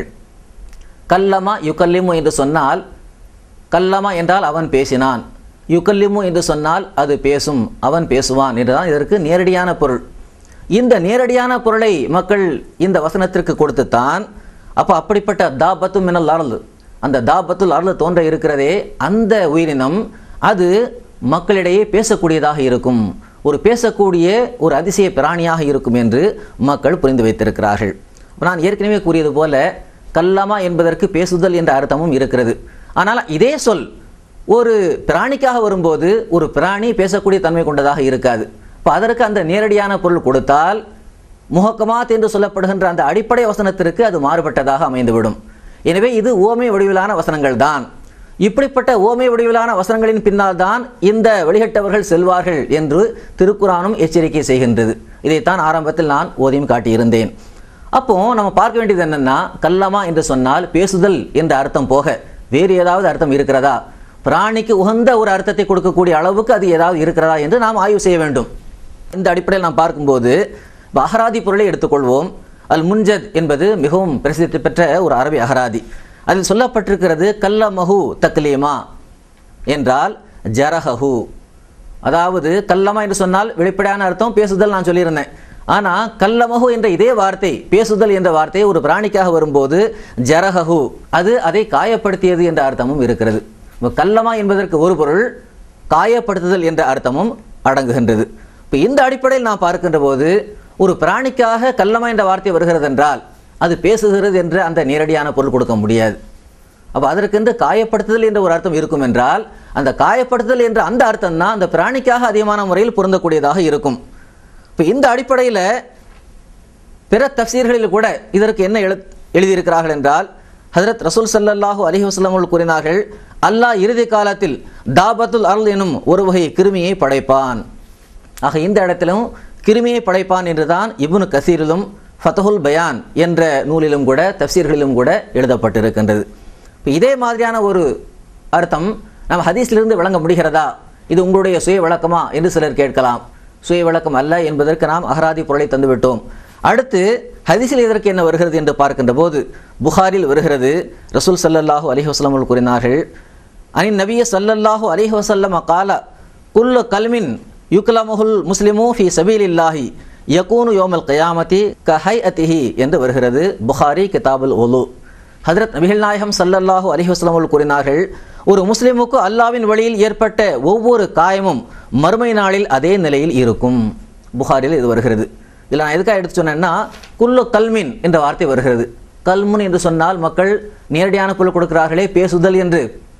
கல்லமா யுக்கல்லிமு என்று சொன்னால் கல்லமா என்றால் அவன் பேசினான் யுக்கல்லிமு என்று சொன்னால் அது பேசும் அவன் பேசுவான் என்றுதான் இதற்கு நேரடியான பொருள் இந்த நேரடியான பொருளை மக்கள் இந்த வசனத்திற்கு கொடுத்துத்தான் அப்போ அப்படிப்பட்ட தாபத்து மினல் அருள் அந்த தாபத்துல் அருள் தோன்ற இருக்கிறதே அந்த உயிரினம் அது மக்களிடையே பேசக்கூடியதாக இருக்கும் ஒரு பேசக்கூடிய ஒரு அதிசய பிராணியாக இருக்கும் என்று மக்கள் புரிந்து வைத்திருக்கிறார்கள் நான் ஏற்கனவே கூறியது போல கல்லமா என்பதற்கு பேசுதல் என்ற அர்த்தமும் இருக்கிறது ஆனால் இதே சொல் ஒரு பிராணிக்காக வரும்போது ஒரு பிராணி பேசக்கூடிய தன்மை கொண்டதாக இருக்காது இப்போ அதற்கு அந்த நேரடியான பொருள் கொடுத்தால் முகக்கமாத் என்று சொல்லப்படுகின்ற அந்த அடிப்படை வசனத்திற்கு அது மாறுபட்டதாக அமைந்துவிடும் எனவே இது ஓமை வடிவிலான வசனங்கள் தான் இப்படிப்பட்ட ஓமை வடிவிலான வசனங்களின் பின்னால் தான் இந்த வழிகட்டவர்கள் செல்வார்கள் என்று திருக்குறானும் எச்சரிக்கை செய்கின்றது இதைத்தான் ஆரம்பத்தில் நான் ஓதியும் காட்டியிருந்தேன் அப்போ நம்ம பார்க்க வேண்டியது என்னன்னா கல்லமா என்று சொன்னால் பேசுதல் என்ற அர்த்தம் போக வேறு ஏதாவது அர்த்தம் இருக்கிறதா பிராணிக்கு உகந்த ஒரு அர்த்தத்தை கொடுக்கக்கூடிய அளவுக்கு அது ஏதாவது இருக்கிறதா என்று நாம் ஆய்வு செய்ய வேண்டும் இந்த அடிப்படையில் நாம் பார்க்கும்போது இப்ப அகராதி பொருளை எடுத்துக்கொள்வோம் அல் முன்ஜத் என்பது மிகவும் பிரசித்தி பெற்ற ஒரு அரபி அகராதி அதில் சொல்லப்பட்டிருக்கிறது கல்லமஹு தக்லீமா என்றால் ஜரஹஹு அதாவது கல்லமா என்று சொன்னால் வெளிப்படையான அர்த்தம் பேசுதல் நான் சொல்லியிருந்தேன் ஆனால் கல்லமஹு என்ற இதே வார்த்தை பேசுதல் என்ற வார்த்தை ஒரு பிராணிக்காக வரும்போது ஜரஹஹு அது அதை காயப்படுத்தியது என்ற அர்த்தமும் இருக்கிறது இப்ப கல்லமா என்பதற்கு ஒரு பொருள் காயப்படுத்துதல் என்ற அர்த்தமும் அடங்குகின்றது இப்போ இந்த அடிப்படையில் நாம் பார்க்கின்ற போது ஒரு பிராணிக்காக கல்லமா என்ற வார்த்தை வருகிறது என்றால் அது பேசுகிறது என்ற அந்த நேரடியான பொருள் கொடுக்க முடியாது அப்போ அதற்கென்று காயப்படுத்துதல் என்ற ஒரு அர்த்தம் இருக்கும் என்றால் அந்த காயப்படுத்துதல் என்ற அந்த அர்த்தம் தான் அந்த பிராணிக்காக அதிகமான முறையில் பொருந்தக்கூடியதாக இருக்கும் இப்போ இந்த அடிப்படையில் பிற தப்சீர்களில் கூட இதற்கு என்ன எழு எழுதியிருக்கிறார்கள் என்றால் ஹஜரத் ரசூல் ஸல்லல்லாஹு அலைஹி வஸல்லம் அவர்கள் கூறினார்கள் அல்லாஹ் இறுதி காலத்தில் தாபத்துல் அருள் எனும் ஒரு வகை கிருமியை படைப்பான் ஆக இந்த இடத்திலும் கிருமியை படைப்பான் என்றுதான் இப்னு கசீரிலும் ஃபதஹுல் பயான் என்ற நூலிலும் கூட தப்சீர்களிலும் கூட எழுதப்பட்டிருக்கின்றது இப்போ இதே மாதிரியான ஒரு அர்த்தம் நம்ம ஹதீஸிலிருந்து விளங்க முடிகிறதா இது உங்களுடைய சுய விளக்கமா என்று சிலர் கேட்கலாம் சுய விளக்கம் அல்ல என்பதற்கு நாம் அகராதி பொருளை தந்துவிட்டோம் அடுத்து ஹதீஸில் இதற்கு என்ன வருகிறது என்று பார்க்கின்ற போது புகாரில் வருகிறது ரசூல் ஸல்லல்லாஹு அலைஹி வஸல்லம் அவர்கள் கூறினார்கள் அனின் நபிய ஸல்லல்லாஹு அலைஹி வஸல்லம் கால குல்லு கல்மின் யுக்லமுல் முஸ்லிமு ஃபி சபீலில்லாஹி யகூனு யோமல் கயாமதி கஹை அதிஹி என்று வருகிறது புகாரி கிதாபுல் ஒலு ஹதரத் நபிகள் நாயகம் ஸல்லல்லாஹு அலைஹி வஸல்லம் அவர்கள் கூறினார்கள் ஒரு முஸ்லிமுக்கு அல்லாவின் வழியில் ஏற்பட்ட ஒவ்வொரு காயமும் மறுமை நாளில் அதே நிலையில் இருக்கும் புகாரில் இது வருகிறது இதில் நான் எதுக்காக எடுத்து சொன்னேன்னா குல்லு கல்மின் என்ற வார்த்தை வருகிறது கல்முன் என்று சொன்னால் மக்கள் நேரடியான குரல் கொடுக்கிறார்களே பேசுதல் என்று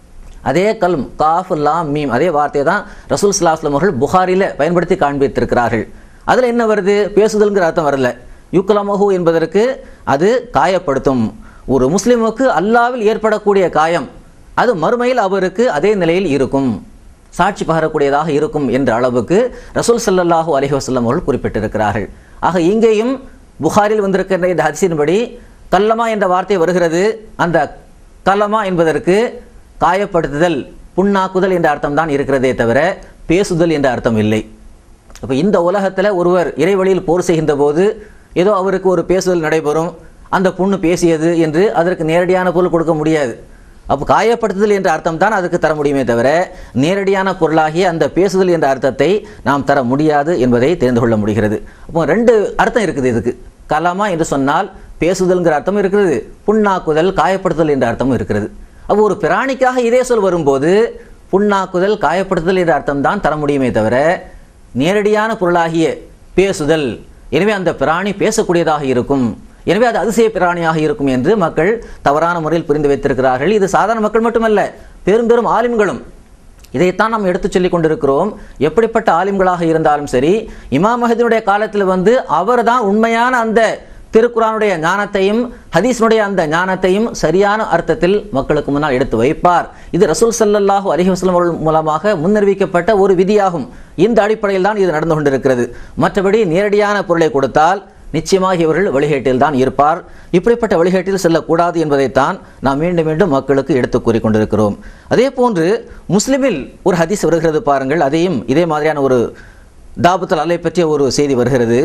அதே கல்ம் காஃப் லாம் மீம் அதே வார்த்தையை தான் ரசூல் சலாஸ்லம் அவர்கள் புகாரில பயன்படுத்தி காண்பித்திருக்கிறார்கள் அதில் என்ன வருது பேசுதல்ங்கிற அர்த்தம் வரல யுக்லமஹு என்பதற்கு அது காயப்படுத்தும் ஒரு முஸ்லிமுக்கு அல்லாவில் ஏற்படக்கூடிய காயம் அது மறுமையில் அவருக்கு அதே நிலையில் இருக்கும் சாட்சி பகரக்கூடியதாக இருக்கும் என்ற அளவுக்கு ரசூல் ஸல்லல்லாஹு அலைஹி வஸல்லம் அவர்கள் குறிப்பிட்டிருக்கிறார்கள் ஆக இங்கேயும் புகாரில் வந்திருக்கின்ற இந்த ஹதீஸின்படி கல்லமா என்ற வார்த்தை வருகிறது அந்த கல்லமா என்பதற்கு காயப்படுத்துதல் புண்ணாக்குதல் என்ற அர்த்தம் தான் இருக்கிறதே தவிர பேசுதல் என்ற அர்த்தம் இல்லை அப்போ இந்த உலகத்தில் ஒருவர் இறைவழியில் போர் செய்கின்ற போது ஏதோ அவருக்கு ஒரு பேசுதல் நடைபெறும் அந்த புண்ணு பேசியது என்று அதற்கு நேரடியான பொருள் கொடுக்க முடியாது அப்போ காயப்படுத்துதல் என்ற அர்த்தம் தான் அதுக்கு தர முடியுமே தவிர நேரடியான பொருளாகிய அந்த பேசுதல் என்ற அர்த்தத்தை நாம் தர முடியாது என்பதை தெரிந்து கொள்ள முடிகிறது அப்போ ரெண்டு அர்த்தம் இருக்குது இதுக்கு கலாமா என்று சொன்னால் பேசுதல்ங்கிற அர்த்தம் இருக்கிறது புண்ணாக்குதல் காயப்படுத்துதல் என்ற அர்த்தமும் இருக்கிறது அப்போ ஒரு பிராணிக்காக இதே சொல் வரும்போது புண்ணாக்குதல் காயப்படுத்துதல் என்ற அர்த்தம் தான் தர முடியுமே தவிர நேரடியான பொருளாகிய பேசுதல் எனவே அந்த பிராணி பேசக்கூடியதாக இருக்கும் எனவே அது அதிசய பிராணியாக இருக்கும் என்று மக்கள் தவறான முறையில் புரிந்து வைத்திருக்கிறார்கள் இது சாதாரண மக்கள் மட்டுமல்ல பெரும் பெரும் ஆலிம்களும் இதைத்தான் நாம் எடுத்துச் சொல்லிக் கொண்டிருக்கிறோம் எப்படிப்பட்ட ஆலிம்களாக இருந்தாலும் சரி இமாம் மஹதினுடைய காலத்தில் வந்து அவர்தான் உண்மையான அந்த திருக்குறானுடைய ஞானத்தையும் ஹதீஸினுடைய அந்த ஞானத்தையும் சரியான அர்த்தத்தில் மக்களுக்கு முன்னால் எடுத்து வைப்பார் இது ரசூல் ஸல்லல்லாஹு அலைஹி வஸல்லம் அவர்கள் மூலமாக முன்னறிவிக்கப்பட்ட ஒரு விதியாகும் இந்த அடிப்படையில் தான் இது நடந்து கொண்டிருக்கிறது மற்றபடி நேரடியான பொருளை கொடுத்தால் நிச்சயமாக இவர்கள் வழிகேட்டில் தான் இருப்பார் இப்படிப்பட்ட வழிகேட்டில் செல்லக்கூடாது என்பதைத்தான் நாம் மீண்டும் மீண்டும் மக்களுக்கு எடுத்து கூறிக்கொண்டிருக்கிறோம் அதே போன்று முஸ்லிமில் ஒரு ஹதீஸ் வருகிறது பாருங்கள் அதையும் இதே மாதிரியான ஒரு தாபுத்தல் அல்லை பற்றிய ஒரு செய்தி வருகிறது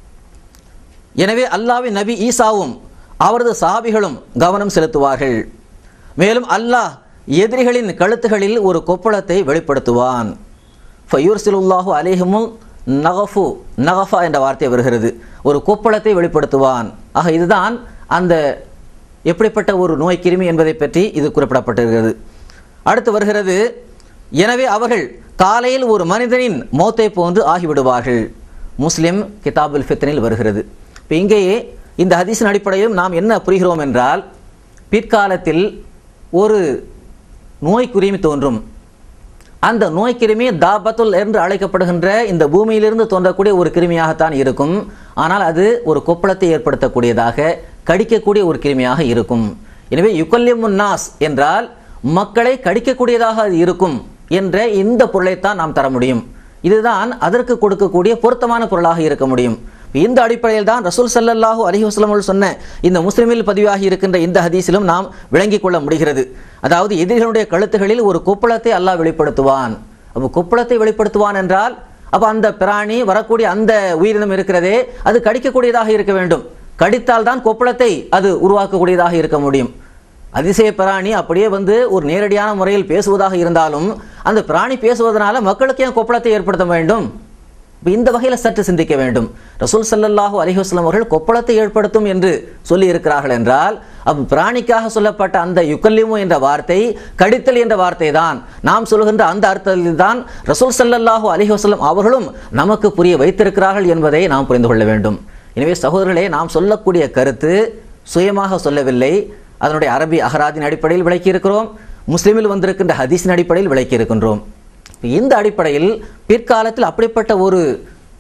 எனவே அல்லாவின் நபி ஈசாவும் அவரது சஹாபிகளும் கவனம் செலுத்துவார்கள் மேலும் அல்லாஹ் எதிரிகளின் கழுத்துகளில் ஒரு கொப்பளத்தை வெளிப்படுத்துவான் ஃபயூர்சிலுல்லாஹு அலேஹமுல் நகஃபு நகஃபா என்ற வார்த்தை வருகிறது ஒரு கொப்பளத்தை வெளிப்படுத்துவான் ஆக இதுதான் அந்த எப்படிப்பட்ட ஒரு நோய் கிருமி என்பதை பற்றி இது குறிப்பிடப்பட்டிருக்கிறது அடுத்து வருகிறது எனவே அவர்கள் காலையில் ஒரு மனிதனின் மௌத்தை போன்று ஆகிவிடுவார்கள் முஸ்லிம் கிதாபுல் ஃபித்னில் வருகிறது இப்போ இங்கேயே இந்த ஹதீஸின் அடிப்படையில் நாம் என்ன புரிகிறோம் என்றால் பிற்காலத்தில் ஒரு நோய் குருமி தோன்றும் அந்த நோய் கிருமி தாபத்துல் என்று அழைக்கப்படுகின்ற இந்த பூமியிலிருந்து தோன்றக்கூடிய ஒரு கிருமியாகத்தான் இருக்கும் ஆனால் அது ஒரு கொப்பளத்தை ஏற்படுத்தக்கூடியதாக கடிக்கக்கூடிய ஒரு கிருமியாக இருக்கும் எனவே யுகல்யமுன் நாஸ் என்றால் மக்களை கடிக்கக்கூடியதாக அது இருக்கும் என்ற இந்த பொருளைத்தான் நாம் தர முடியும் இதுதான் அதற்கு கொடுக்கக்கூடிய பொருத்தமான பொருளாக இருக்க முடியும் இந்த அடிப்படையில் தான் ரசூல் ஸல்லல்லாஹு அலைஹி வஸல்லம் அவர்கள் சொன்ன இந்த முஸ்லிமில் பதிவாகி இருக்கின்ற இந்த ஹதீஸிலும் நாம் விளங்கிக் கொள்ள முடிகிறது அதாவது எதிரிகளுடைய கழுத்துகளில் ஒரு கொப்பளத்தை அல்லாஹ் வெளிப்படுத்துவான் அப்போ கொப்பளத்தை வெளிப்படுத்துவான் என்றால் அப்போ அந்த பிராணி வரக்கூடிய அந்த உயிரினம் இருக்கிறதே அது கடிக்கக்கூடியதாக இருக்க வேண்டும் கடித்தால் தான் கொப்பளத்தை அது உருவாக்கக்கூடியதாக இருக்க முடியும் அதிசய பிராணி அப்படியே வந்து ஒரு நேரடியான முறையில் பேசுவதாக இருந்தாலும் அந்த பிராணி பேசுவதனால மக்களுக்கு ஏன் கொப்பளத்தை ஏற்படுத்த வேண்டும் இப்ப இந்த வகையில் சற்று சிந்திக்க வேண்டும் ரசூல் ஸல்லல்லாஹு அலைஹி வஸல்லம் அவர்கள் கொப்பளத்தை ஏற்படுத்தும் என்று சொல்லி இருக்கிறார்கள் என்றால் அப்ப பிராணிக்காக சொல்லப்பட்ட அந்த யுக்கல்லிமு என்ற வார்த்தை கடித்தல் என்ற வார்த்தை தான் நாம் சொல்கின்ற அந்த அர்த்தத்தில் தான் ரசூல் ஸல்லல்லாஹு அலைஹி வஸல்லம் அவர்களும் நமக்கு புரிய வைத்திருக்கிறார்கள் என்பதை நாம் புரிந்து கொள்ள வேண்டும் எனவே சகோதரர்களே நாம் சொல்லக்கூடிய கருத்து சுயமாக சொல்லவில்லை அதனுடைய அரபி அகராதின் அடிப்படையில் விளக்கி இருக்கிறோம் முஸ்லிமில் வந்திருக்கின்ற ஹதீஸின் அடிப்படையில் விளக்கி இருக்கின்றோம் இந்த அடிப்படையில் பிற்காலத்தில் அப்படிப்பட்ட ஒரு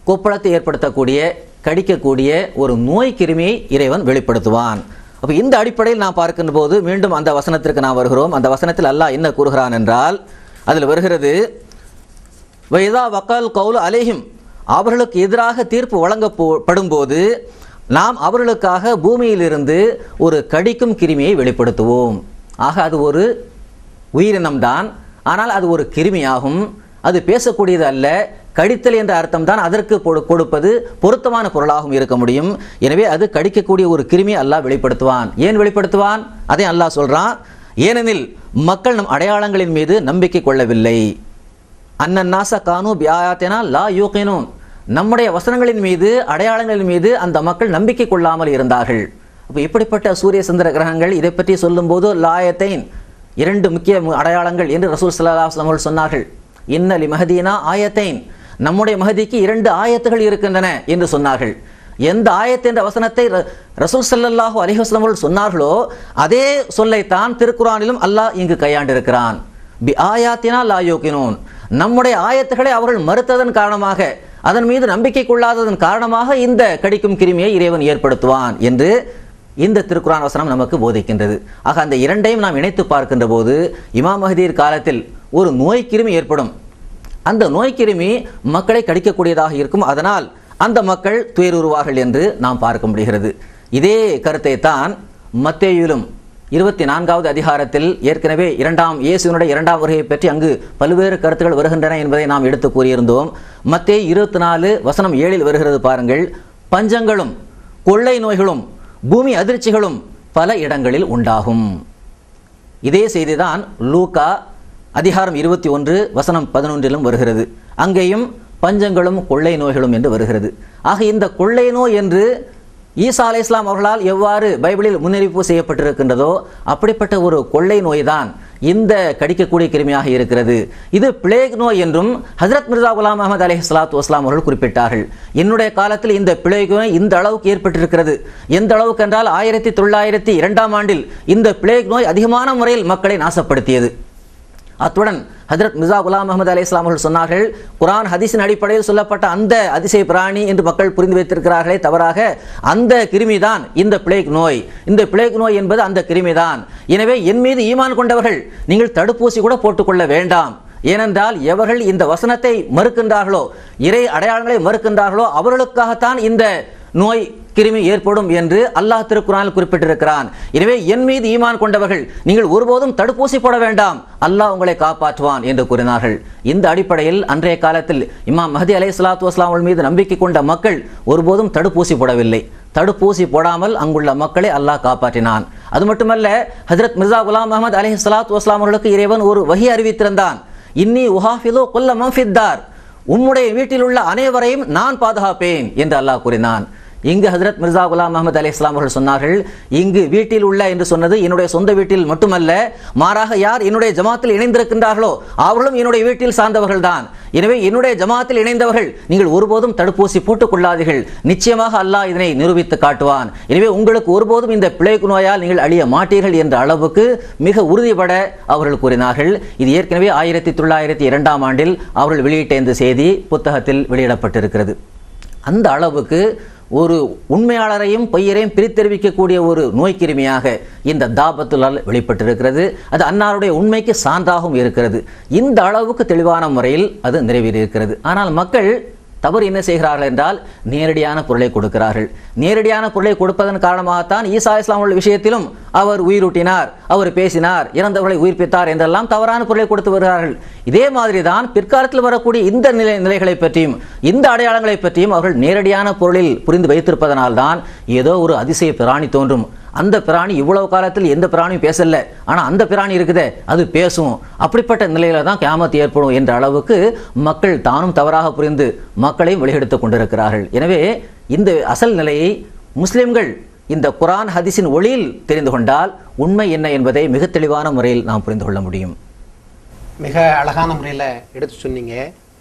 கொப்பளத்தை ஏற்படுத்தக்கூடிய கடிக்கக்கூடிய ஒரு நோய் கிருமியை இறைவன் வெளிப்படுத்துவான் அப்ப இந்த அடிப்படையில் நாம் பார்க்கின்ற போது மீண்டும் அந்த வசனத்திற்கு நாம் வருகிறோம் அந்த வசனத்தில் அல்லாஹ் என்ன கூறுகிறான் என்றால் அதில் வருகிறது வைதா வக்கால் கவுல் அலேஹிம் அவர்களுக்கு எதிராக தீர்ப்பு வழங்கப்படும் போது நாம் அவர்களுக்காக பூமியிலிருந்து ஒரு கடிக்கும் கிருமியை வெளிப்படுத்துவோம் ஆக அது ஒரு உயிரினம்தான் ஆனால் அது ஒரு கிருமியாகும் அது பேசக்கூடியது அல்ல கடித்தல் என்ற அர்த்தம் தான் அதற்கு கொடு- கொடுப்பது பொருத்தமான பொருளாகவும் இருக்க முடியும் எனவே அது கடிக்கக்கூடிய ஒரு கிருமி அல்லாஹ் வெளிப்படுத்துவான் ஏன் வெளிப்படுத்துவான் அதை அல்லாஹ் சொல்றான் ஏனெனில் மக்கள் நம் அடையாளங்களின் மீது நம்பிக்கை கொள்ளவில்லை அன்னநாச கானு பியாயாத்தினா லா யூகினூன் நம்முடைய வசனங்களின் மீது அடையாளங்களின் மீது அந்த மக்கள் நம்பிக்கை கொள்ளாமல் இருந்தார்கள் அப்போ இப்படிப்பட்ட சூரிய சந்திர கிரகங்கள் இதை பற்றி சொல்லும்போது லாயத்தைன் இரண்டு முக்கிய மு- அடையாளங்கள் என்று ரசூல் ஸல்லல்லாஹு அலைஹி வஸல்லம் அவர்கள் சொன்னார்கள் இன்னலி மஹதீனா ஆயத்தைன் நம்முடைய மஹதிக்கு இரண்டு ஆயத்துகள் இருக்கின்றன என்று சொன்னார்கள் எந்த ஆயத் என்ற வசனத்தை ர- ரசூல் ஸல்லல்லாஹு அலைஹி வஸல்லம் அவர்கள் சொன்னார்களோ அதே சொல்லைத்தான் திருக்குறானிலும் அல்லாஹ் இங்கு கையாண்டிருக்கிறான் பி ஆயாத்தினா லா யோகினோன் நம்முடைய ஆயத்துகளை அவர்கள் மறுத்ததன் காரணமாக அதன் மீது நம்பிக்கை கொள்ளாததன் காரணமாக இந்த கடிக்கும் கிருமியை இறைவன் ஏற்படுத்துவான் என்று இந்த திருக்குரான் வசனம் நமக்கு போதிக்கின்றது ஆக அந்த இரண்டையும் நாம் இணைத்து பார்க்கின்ற போது இமாம் மஹதீர் காலத்தில் ஒரு நோய் கிருமி ஏற்படும் அந்த நோய் கிருமி மக்களை கடிக்கக்கூடியதாக இருக்கும் அதனால் அந்த மக்கள் துயருருவார்கள் என்று நாம் பார்க்க முடிகிறது இதே கருத்தை தான் மத்தேயிலும் இருபத்தி நான்காவது அதிகாரத்தில் ஏற்கனவே இரண்டாம் இயேசுவினுடைய இரண்டாம் வருகையை பற்றி அங்கு பல்வேறு கருத்துக்கள் வருகின்றன என்பதை நாம் எடுத்து கூறியிருந்தோம் மத்தேயு இருபத்தி நாலு வசனம் ஏழில் வருகிறது பாருங்கள் பஞ்சங்களும் கொள்ளை நோய்களும் பூமி அதிர்ச்சிகளும் பல இடங்களில் உண்டாகும் இதே செய்திதான் லூக்கா அதிகாரம் இருபத்தி ஒன்று வசனம் பதினொன்றிலும் வருகிறது அங்கேயும் பஞ்சங்களும் கொள்ளை நோய்களும் என்று வருகிறது ஆக இந்த கொள்ளை நோய் என்று ஈசா அலை இஸ்லாம் அவர்களால் எவ்வாறு பைபிளில் முன்னறிவிப்பு செய்யப்பட்டிருக்கின்றதோ அப்படிப்பட்ட ஒரு கொள்ளை நோய்தான் இந்த கடிக்கக்கூடிய கிருமியாக இருக்கிறது இது பிளேக் நோய் என்றும் ஹஜரத் மிர்சா குலாம் அஹமது அலி சலாத்து வஸ்லாம் அவர்கள் குறிப்பிட்டார்கள் என்னுடைய காலத்தில் இந்த பிளேக் நோய் இந்த அளவுக்கு ஏற்பட்டிருக்கிறது எந்த அளவுக்கு என்றால் ஆயிரத்தி தொள்ளாயிரத்தி இரண்டாம் ஆண்டில் இந்த பிளேக் நோய் அதிகமான முறையில் மக்களை நாசப்படுத்தியது அத்துடன் ஹஜரத் மிர்சா குலாம் அஹமது அலி இஸ்லாம் அவர்கள் சொன்னார்கள் குரான் ஹதீஸின் அடிப்படையில் சொல்லப்பட்ட அந்த அதிசய பிராணி என்று மக்கள் புரிந்து வைத்திருக்கிறார்களே தவறாக அந்த கிருமிதான் இந்த பிளேக் நோய் இந்த பிளேக் நோய் என்பது அந்த கிருமிதான் எனவே என் மீது ஈமான் கொண்டவர்கள் நீங்கள் தடுப்பூசி கூட போட்டுக்கொள்ள வேண்டாம் ஏனென்றால் எவர்கள் இந்த வசனத்தை மறுக்கின்றார்களோ இறை அடையாளங்களை மறுக்கின்றார்களோ அவர்களுக்காகத்தான் இந்த நோய் கிருமி ஏற்படும் என்று அல்லாஹ் திருக்குறானில் குறிப்பிட்டிருக்கிறான் எனவே என் மீது ஈமான் கொண்டவர்கள் நீங்கள் ஒருபோதும் தடுப்பூசி போட வேண்டாம் அல்லாஹ் உங்களை காப்பாற்றுவான் என்று கூறினார்கள் இந்த அடிப்படையில் அன்றைய காலத்தில் இமாம் மஹதி அலை சலாத்து வஸ்லாம் மீது நம்பிக்கை கொண்ட மக்கள் ஒருபோதும் தடுப்பூசி போடவில்லை தடுப்பூசி போடாமல் அங்குள்ள மக்களை அல்லாஹ் காப்பாற்றினான் அது மட்டுமல்ல ஹஜரத் மிர்சா குலாம் அஹமது அலி சலாத்து வஸ்லாம் அவர்களுக்கு இறைவன் ஒரு வகி அறிவித்திருந்தான் இன்னி உஹாஃபிலோ கொல்ல மஃபித்தார் உம்முடைய வீட்டில் உள்ள அனைவரையும் நான் பாதுகாப்பேன் என்று அல்லாஹ் கூறினான் இங்கு ஹஜரத் மிர்சா குலாம் அஹமது அலி இஸ்லாம் அவர்கள் சொன்னார்கள் இங்கு வீட்டில் உள்ள என்று சொன்னது என்னுடைய சொந்த வீட்டில் மட்டுமல்ல மாறாக யார் என்னுடைய ஜமாத்தில் இணைந்திருக்கின்றார்களோ அவர்களும் என்னுடைய வீட்டில் சார்ந்தவர்கள் தான் எனவே என்னுடைய ஜமாத்தில் இணைந்தவர்கள் நீங்கள் ஒருபோதும் தடுப்பூசி போட்டுக் கொள்ளாதீர்கள் நிச்சயமாக அல்லாஹ் இதனை நிரூபித்து காட்டுவான் எனவே உங்களுக்கு ஒருபோதும் இந்த பிளேக் நோயால் நீங்கள் அழிய மாட்டீர்கள் என்ற அளவுக்கு மிக உறுதிபட அவர்கள் கூறினார்கள் இது ஏற்கனவே ஆயிரத்தி தொள்ளாயிரத்தி இரண்டாம் ஆண்டில் அவர்கள் வெளியிட்ட இந்த செய்தி புத்தகத்தில் வெளியிடப்பட்டிருக்கிறது அந்த அளவுக்கு ஒரு உண்மையாளரையும் பொய்யரையும் பிரித்தெரிவிக்கக்கூடிய ஒரு நோய் கிருமியாக இந்த தாபத்துலால் வெளிப்பட்டிருக்கிறது அது அன்னாருடைய உண்மைக்கு சான்றாகவும் இருக்கிறது இந்த அளவுக்கு தெளிவான முறையில் அது நிறைவேறியிருக்கிறது ஆனால் மக்கள் தவறு என்ன செய்கிறார்கள் என்றால் நேரடியான பொருளை கொடுக்கிறார்கள் நேரடியான பொருளை கொடுப்பதன் காரணமாகத்தான் ஈசா இஸ்லாம் உள்ள விஷயத்திலும் அவர் உயிரூட்டினார் அவர் பேசினார் இறந்தவர்களை உயிர்ப்பித்தார் என்றெல்லாம் தவறான பொருளை கொடுத்து வருகிறார்கள் இதே மாதிரி தான் பிற்காலத்தில் வரக்கூடிய இந்த நிலை நிலைகளை பற்றியும் இந்த அடையாளங்களை பற்றியும் அவர்கள் நேரடியான பொருளில் புரிந்து வைத்திருப்பதனால்தான் ஏதோ ஒரு அதிசய பிராணி தோன்றும் அந்த பிராணி இவ்வளவு காலத்தில் எந்த பிராணியும் பேசல ஆனா அந்த பிராணி இருக்குதே அது பேசும் அப்படிப்பட்ட நிலையில தான் கியாமத் ஏற்படும் என்ற அளவுக்கு மக்கள் தானும் தவறாக புரிந்து மக்களையும் வெளியெடுத்துக் கொண்டிருக்கிறார்கள் எனவே இந்த அசல் நிலையை முஸ்லிம்கள் இந்த குரான் ஹதீஸின் ஒளியில் தெரிந்து கொண்டால் உண்மை என்ன என்பதை மிக தெளிவான முறையில் நாம் புரிந்து கொள்ள முடியும் மிக அழகான முறையில் எடுத்து சொன்னீங்க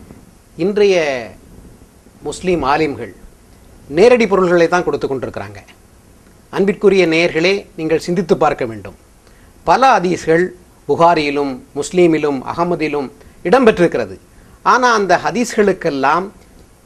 இன்றைய முஸ்லீம் ஆலிம்கள் நேரடி பொருள்களை தான் கொடுத்து கொண்டிருக்கிறாங்க அன்பிற்குரிய நேயர்களே நீங்கள் சிந்தித்து பார்க்க வேண்டும் பல ஹதீஸ்கள் புகாரியிலும் முஸ்லீமிலும் அகமதிலும் இடம்பெற்றிருக்கிறது ஆனால் அந்த ஹதீஸ்களுக்கெல்லாம்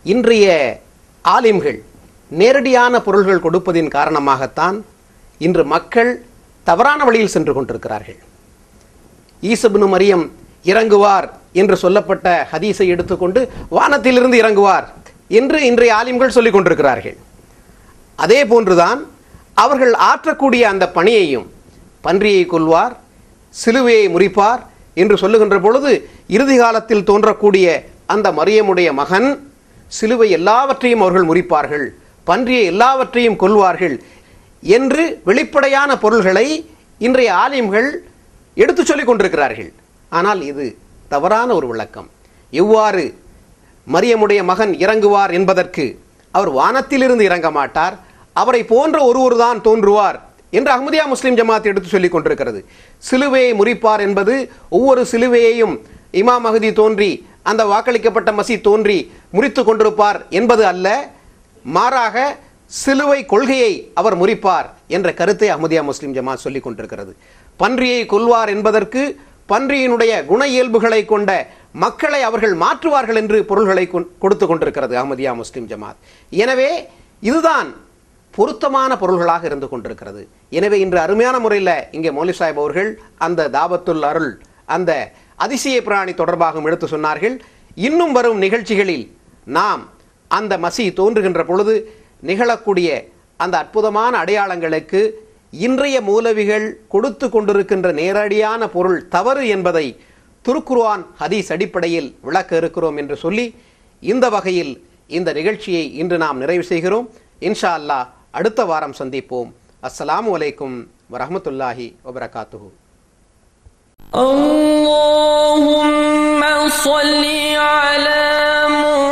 இன்றைய ஆலிம்கள் நேரடியான பொருள்கள் கொடுப்பதின் காரணமாகத்தான் இன்று மக்கள் தவறான வழியில் சென்று கொண்டிருக்கிறார்கள் ஈசபினு மரியம் இறங்குவார் என்று சொல்லப்பட்ட ஹதீஸை எடுத்துக்கொண்டு வானத்திலிருந்து இறங்குவார் என்று இன்றைய ஆலிம்கள் சொல்லிக் கொண்டிருக்கிறார்கள் அதே போன்றுதான் அவர்கள் ஆற்றக்கூடிய அந்த பணியையும் பன்றியை கொல்வார் சிலுவையை முறிப்பார் என்று சொல்லுகின்ற பொழுது இறுதி காலத்தில் தோன்றக்கூடிய அந்த மரியமுடைய மகன் சிலுவை எல்லாவற்றையும் அவர்கள் முறிப்பார்கள் பன்றியை எல்லாவற்றையும் கொல்வார்கள் என்று வெளிப்படையான பொருள்களை இன்றைய ஆலிம்கள் எடுத்துச் சொல்லிக் கொண்டிருக்கிறார்கள் ஆனால் இது தவறான ஒரு விளக்கம் எவ்வாறு மரியமுடைய மகன் இறங்குவார் என்பதற்கு அவர் வானத்திலிருந்து இறங்க மாட்டார் அவரை போன்ற ஒருவர் தான் தோன்றுவார் என்று அஹ்மதியா முஸ்லிம் ஜமாத் எடுத்து சொல்லிக் கொண்டிருக்கிறது சிலுவையை முறிப்பார் என்பது ஒவ்வொரு சிலுவையையும் இமாம் மஹதி தோன்றி அந்த வாக்களிக்கப்பட்ட மசி தோன்றி முறித்து கொண்டிருப்பார் என்பது அல்ல மாறாக சிலுவை கொள்கையை அவர் முறிப்பார் என்ற கருத்தை அஹ்மதியா முஸ்லிம் ஜமாத் சொல்லிக் கொண்டிருக்கிறது பன்றியை கொல்வார் என்பதற்கு பன்றியினுடைய குண இயல்புகளை கொண்ட மக்களை அவர்கள் மாற்றுவார்கள் என்று பொருள்களை கொண்- கொடுத்து கொண்டிருக்கிறது அஹ்மதியா முஸ்லிம் ஜமாத் எனவே இதுதான் பொருத்தமான பொருள்களாக இருந்து கொண்டிருக்கிறது எனவே இன்று அருமையான முறையில் இங்கே மௌலி சாஹிப் அவர்கள் அந்த தாபத்துல் அருள் அந்த அதிசய பிராணி தொடர்பாகவும் எடுத்து சொன்னார்கள் இன்னும் வரும் நிகழ்ச்சிகளில் நாம் அந்த மசி தோன்றுகின்ற பொழுது நிகழக்கூடிய அந்த அற்புதமான அடையாளங்களுக்கு இன்றைய மூலவிகள் கொடுத்து கொண்டிருக்கின்ற நேரடியான பொருள் தவறு என்பதை துருக்குர்ஆன் ஹதீஸ் அடிப்படையில் விளக்க இருக்கிறோம் என்று சொல்லி இந்த வகையில் இந்த நிகழ்ச்சியை இன்று நாம் நிறைவு செய்கிறோம் இன்ஷா அல்லாஹ் அடுத்த வாரம் சந்திப்போம் அஸ்ஸலாமு அலைக்கும் வரஹ்மத்துல்லாஹி வபரகாத்துஹு اللهم صل على محمد